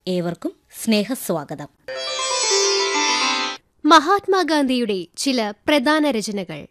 ഏവർക്കും സ്നേഹസ്വാഗതം മഹാത്മാഗാന്ധിയുടെ ചില പ്രധാന രചനകൾ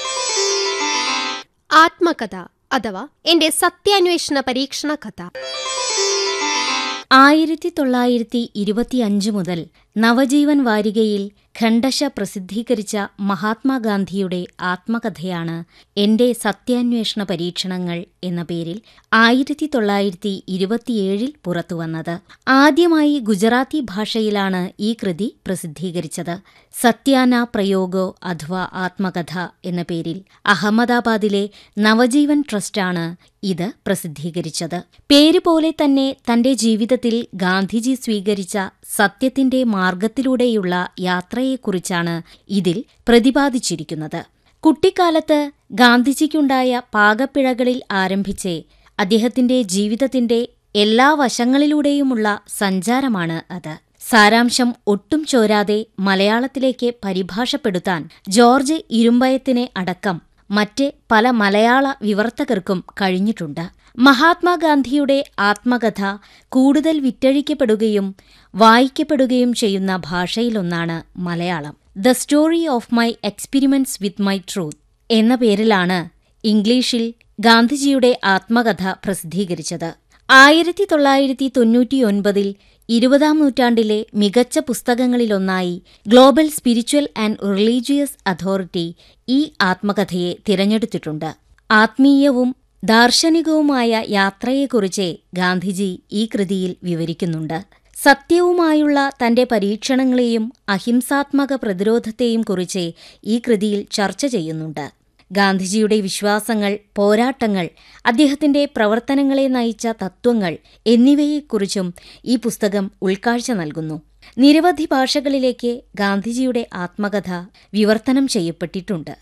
ആത്മകഥ അഥവാ എന്റെ സത്യാന്വേഷണ പരീക്ഷണ കഥ ആയിരത്തി തൊള്ളായിരത്തി ഇരുപത്തിയഞ്ച് മുതൽ നവജീവൻ വാരികയിൽ ഖണ്ഡശ പ്രസിദ്ധീകരിച്ച മഹാത്മാഗാന്ധിയുടെ ആത്മകഥയാണ് എന്റെ സത്യാന്വേഷണ പരീക്ഷണങ്ങൾ എന്ന പേരിൽ ആയിരത്തി തൊള്ളായിരത്തി ഇരുപത്തിയേഴിൽ പുറത്തുവന്നത് ആദ്യമായി ഗുജറാത്തി ഭാഷയിലാണ് ഈ കൃതി പ്രസിദ്ധീകരിച്ചത് സത്യാന പ്രയോഗോ അഥവാ ആത്മകഥ എന്ന പേരിൽ അഹമ്മദാബാദിലെ നവജീവൻ ട്രസ്റ്റാണ് ഇത് പ്രസിദ്ധീകരിച്ചത് പേരുപോലെ തന്നെ തന്റെ ജീവിതത്തിൽ ഗാന്ധിജി സ്വീകരിച്ച സത്യത്തിന്റെ മാർഗത്തിലൂടെയുള്ള യാത്രയെക്കുറിച്ചാണ് ഇതിൽ പ്രതിപാദിച്ചിരിക്കുന്നത് കുട്ടിക്കാലത്ത് ഗാന്ധിജിക്കുണ്ടായ പാകപ്പിഴകളിൽ ആരംഭിച്ച് അദ്ദേഹത്തിന്റെ ജീവിതത്തിന്റെ എല്ലാ വശങ്ങളിലൂടെയുമുള്ള സഞ്ചാരമാണ് അത് സാരാംശം ഒട്ടും ചോരാതെ മലയാളത്തിലേക്ക് പരിഭാഷപ്പെടുത്താൻ ജോർജ് ഇരുമ്പയത്തിനെ അടക്കം മറ്റ് പല മലയാള വിവർത്തകർക്കും കഴിഞ്ഞിട്ടുണ്ട് മഹാത്മാഗാന്ധിയുടെ ആത്മകഥ കൂടുതൽ വിറ്റഴിക്കപ്പെടുകയും വായിക്കപ്പെടുകയും ചെയ്യുന്ന ഭാഷയിലൊന്നാണ് Malayalam the story of my experiments with my truth എന്ന പേരിലാണ് ഇംഗ്ലീഷിൽ ഗാന്ധിജിയുടെ ആത്മകഥ പ്രസിദ്ധീകരിച്ചത് ആയിരത്തി തൊള്ളായിരത്തി തൊണ്ണൂറ്റിയൊൻപതിൽ ഇരുപതാം നൂറ്റാണ്ടിലെ മികച്ച പുസ്തകങ്ങളിലൊന്നായി global spiritual and religious authority ഈ ആത്മകഥയെ തിരഞ്ഞെടുത്തിട്ടുണ്ട് ആത്മീയവും ദാർശനികവുമായ യാത്രയെക്കുറിച്ച് ഗാന്ധിജി ഈ കൃതിയിൽ വിവരിക്കുന്നുണ്ട് സത്യവുമായുള്ള തന്റെ പരീക്ഷണങ്ങളെയും അഹിംസാത്മക പ്രതിരോധത്തെയും കുറിച്ച് ഈ കൃതിയിൽ ചർച്ച ചെയ്യുന്നുണ്ട് ഗാന്ധിജിയുടെ വിശ്വാസങ്ങൾ പോരാട്ടങ്ങൾ അദ്ദേഹത്തിന്റെ പ്രവർത്തനങ്ങളെ നയിച്ച തത്വങ്ങൾ എന്നിവയെക്കുറിച്ചും ഈ പുസ്തകം ഉൾക്കാഴ്ച നൽകുന്നു നിരവധി ഭാഷകളിലേക്ക് ഗാന്ധിജിയുടെ ആത്മകഥ വിവർത്തനം ചെയ്യപ്പെട്ടിട്ടുണ്ട്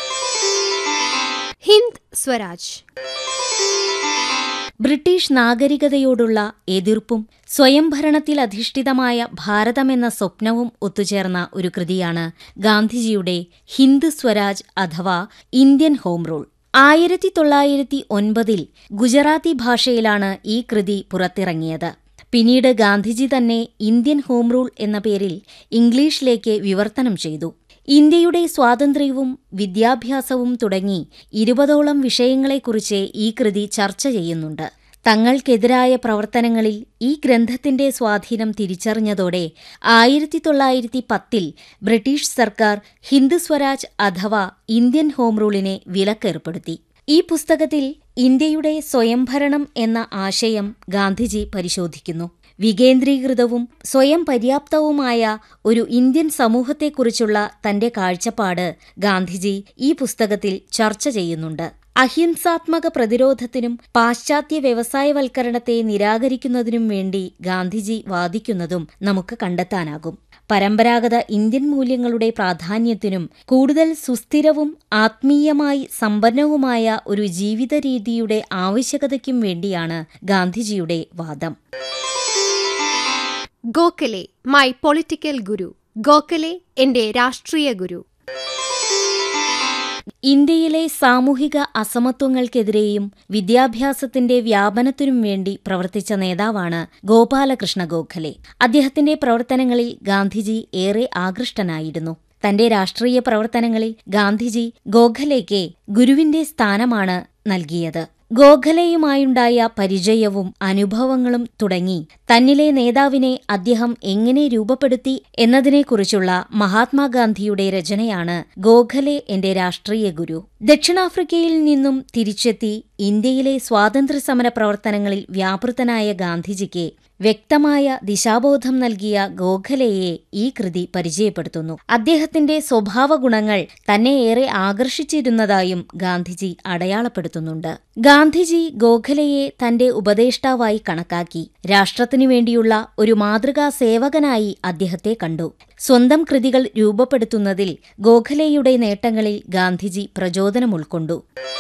ഹിന്ദ് സ്വരാജ് ബ്രിട്ടീഷ് നാഗരികതയോടുള്ള എതിർപ്പും സ്വയംഭരണത്തിൽ അധിഷ്ഠിതമായ ഭാരതമെന്ന സ്വപ്നവും ഒത്തുചേർന്ന ഒരു കൃതിയാണ് ഗാന്ധിജിയുടെ ഹിന്ദു സ്വരാജ് അഥവാ ഇന്ത്യൻ ഹോം റൂൾ ആയിരത്തി തൊള്ളായിരത്തി ഒൻപതിൽ ഗുജറാത്തി ഭാഷയിലാണ് ഈ കൃതി പുറത്തിറങ്ങിയത് പിന്നീട് ഗാന്ധിജി തന്നെ ഇന്ത്യൻ ഹോം റൂൾ എന്ന പേരിൽ ഇംഗ്ലീഷിലേക്ക് വിവർത്തനം ചെയ്തു ഇന്ത്യയുടെ സ്വാതന്ത്ര്യവും വിദ്യാഭ്യാസവും തുടങ്ങി ഇരുപതോളം വിഷയങ്ങളെക്കുറിച്ച് ഈ കൃതി ചർച്ച ചെയ്യുന്നുണ്ട് തങ്ങൾക്കെതിരായ പ്രവർത്തനങ്ങളിൽ ഈ ഗ്രന്ഥത്തിന്റെ സ്വാധീനം തിരിച്ചറിഞ്ഞതോടെ ആയിരത്തി തൊള്ളായിരത്തി പത്തിൽ ബ്രിട്ടീഷ് സർക്കാർ ഹിന്ദു സ്വരാജ് അഥവാ ഇന്ത്യൻ ഹോം റൂളിനെ വിലക്കേർപ്പെടുത്തി ഈ പുസ്തകത്തിൽ ഇന്ത്യയുടെ സ്വയംഭരണം എന്ന ആശയം ഗാന്ധിജി പരിശോധിക്കുന്നു വികേന്ദ്രീകൃതവും സ്വയം പര്യാപ്തവുമായ ഒരു ഇന്ത്യൻ സമൂഹത്തെക്കുറിച്ചുള്ള തന്റെ കാഴ്ചപ്പാട് ഗാന്ധിജി ഈ പുസ്തകത്തിൽ ചർച്ച ചെയ്യുന്നുണ്ട് അഹിംസാത്മക പ്രതിരോധത്തിനും പാശ്ചാത്യ വ്യവസായവൽക്കരണത്തെ നിരാകരിക്കുന്നതിനും വേണ്ടി ഗാന്ധിജി വാദിക്കുന്നതും നമുക്ക് കണ്ടെത്താനാകും പരമ്പരാഗത ഇന്ത്യൻ മൂല്യങ്ങളുടെ പ്രാധാന്യത്തിനും കൂടുതൽ സുസ്ഥിരവും ആത്മീയമായി സമ്പന്നവുമായ ഒരു ജീവിത രീതിയുടെ ആവശ്യകതയ്ക്കും വേണ്ടിയാണ് ഗാന്ധിജിയുടെ വാദം Gokhale my political guru Gokhale എന്റെ രാഷ്ട്രീയ ഗുരു ഇന്ത്യയിലെ സാമൂഹിക അസമത്വങ്ങൾക്കെതിരെയും വിദ്യാഭ്യാസത്തിന്റെ വ്യാപനത്തിനും വേണ്ടി പ്രവർത്തിച്ച നേതാവാണ് ഗോപാലകൃഷ്ണ ഗോഖലെ അദ്ദേഹത്തിന്റെ പ്രവർത്തനങ്ങളിൽ ഗാന്ധിജി ഏറെ ആകൃഷ്ടനായിരുന്നു തന്റെ രാഷ്ട്രീയ പ്രവർത്തനങ്ങളിൽ ഗാന്ധിജി ഗോഖലെയ്ക്ക് ഗുരുവിന്റെ സ്ഥാനമാണ് നൽകിയത് ഗോഖലെയുമായുണ്ടായ പരിചയവും അനുഭവങ്ങളും തുടങ്ങി തന്നിലെ നേതാവിനെ അദ്ദേഹം എങ്ങനെ രൂപപ്പെടുത്തി എന്നതിനെക്കുറിച്ചുള്ള മഹാത്മാഗാന്ധിയുടെ രചനയാണ് ഗോഖലെ എന്റെ രാഷ്ട്രീയ ഗുരു ദക്ഷിണാഫ്രിക്കയിൽ നിന്നും തിരിച്ചെത്തി ഇന്ത്യയിലെ സ്വാതന്ത്ര്യസമര പ്രവർത്തനങ്ങളിൽ വ്യാപൃതനായ ഗാന്ധിജിക്ക് വ്യക്തമായ ദിശാബോധം നൽകിയ ഗോഖലെയെ ഈ കൃതി പരിചയപ്പെടുത്തുന്നു അദ്ദേഹത്തിന്റെ സ്വഭാവഗുണങ്ങൾ തന്നെ ഏറെ ആകർഷിച്ചിരുന്നതായും ഗാന്ധിജി അടയാളപ്പെടുത്തുന്നുണ്ട് ഗാന്ധിജി ഗോഖലെയെ തന്റെ ഉപദേഷ്ടാവായി കണക്കാക്കി രാഷ്ട്രത്തിനു വേണ്ടിയുള്ള ഒരു മാതൃകാ സേവകനായി അദ്ദേഹത്തെ കണ്ടു സ്വന്തം കൃതികൾ രൂപപ്പെടുത്തുന്നതിൽ ഗോഖലെയുടെ നേട്ടങ്ങളിൽ ഗാന്ധിജി പ്രചോദനം ഉൾക്കൊണ്ടു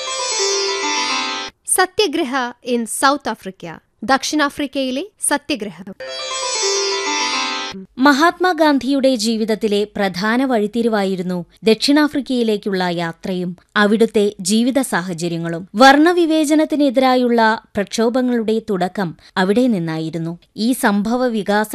സത്യഗ്രഹ ഇൻ സൗത്ത് ആഫ്രിക്ക ദക്ഷിണാഫ്രിക്കയിലെ സത്യഗ്രഹം മഹാത്മാഗാന്ധിയുടെ ജീവിതത്തിലെ പ്രധാന വഴിത്തിരിവായിരുന്നു ദക്ഷിണാഫ്രിക്കയിലേക്കുള്ള യാത്രയും അവിടുത്തെ ജീവിത സാഹചര്യങ്ങളും വർണ്ണവിവേചനത്തിനെതിരായുള്ള പ്രക്ഷോഭങ്ങളുടെ തുടക്കം അവിടെ നിന്നായിരുന്നു ഈ സംഭവ വികാസ